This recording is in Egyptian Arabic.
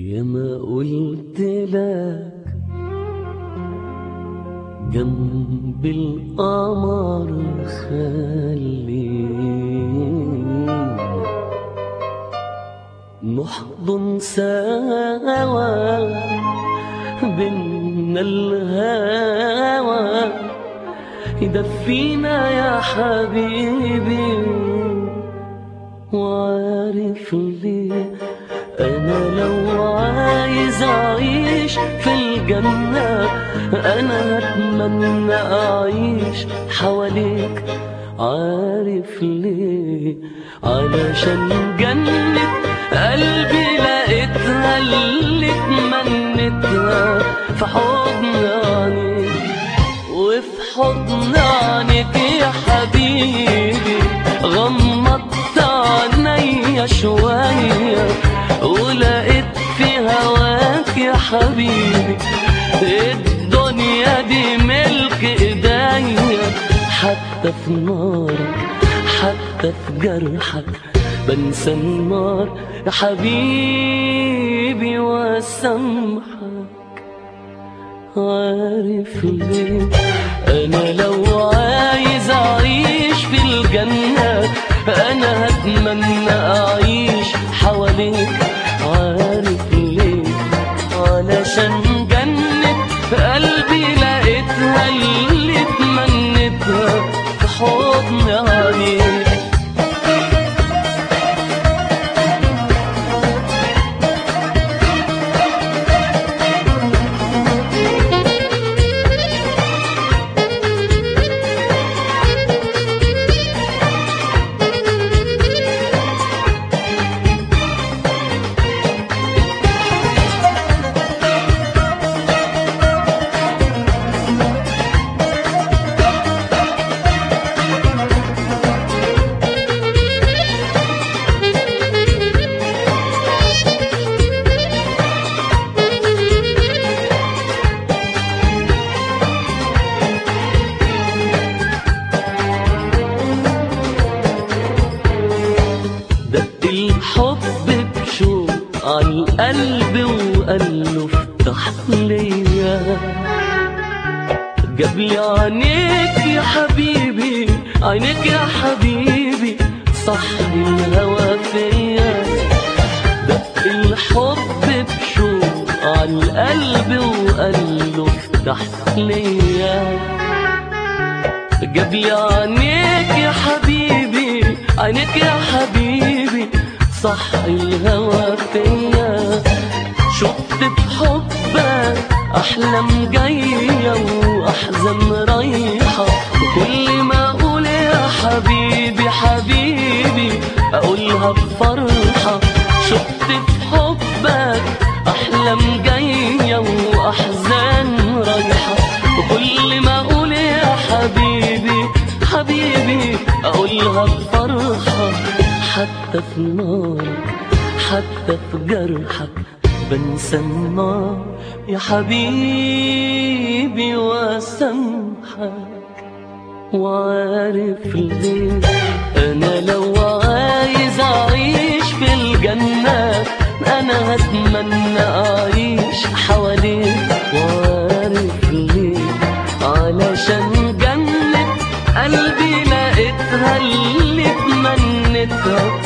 يا ما قلت لك جنب القمر خلينا نحضن سوا بينا الهوى يدفينا يا حبيبي وعارف ليه انا لو عايز اعيش في الجنة انا اتمنى اعيش حواليك عارف ليه علشان جنة قلبي لقيتها اللي اتمنيتها في حضن عينيك وفي حضن عينيك يا حبيبي غمضت عينيا شوية ولقيت في هواك يا حبيبي الدنيا دي ملك ايديا حتى في نارك حتى في جرحك بنسى النار يا حبيبي واسامحك عارف ليه انا لو عايز اعيش في الجنة انا هتمنى اعيش حواليك عارف ليه علشان جنة قلبي لقيتها اللي اتمنيتها في حضن عينيك دق الحب بشوق عالقلب وقال له افتح ليا جاب لي عينيك يا حبيبي عينيك يا حبيبي صح الهوى فيا دق الحب بشوق عالقلب وقال له افتح ليا جاب لي عينيك يا حبيبي عينيك يا حبيبي صح الهوى فيا شفت بحبك احلام جايه واحزان رايحه وكل ما اقول يا حبيبي حبيبي اقولها بفرحه شفت بحبك احلام جايه واحزان رايحه وكل ما اقول يا حبيبي حبيبي اقولها بفرحه حتى في نارك حتى في جرحك بنسى النار يا حبيبي واسامحك وعارف ليه انا لو عايز اعيش في الجنة انا هتمنى اعيش حواليك وعارف ليه علشان جنة قلبي لقيتها اللي اتمنيتها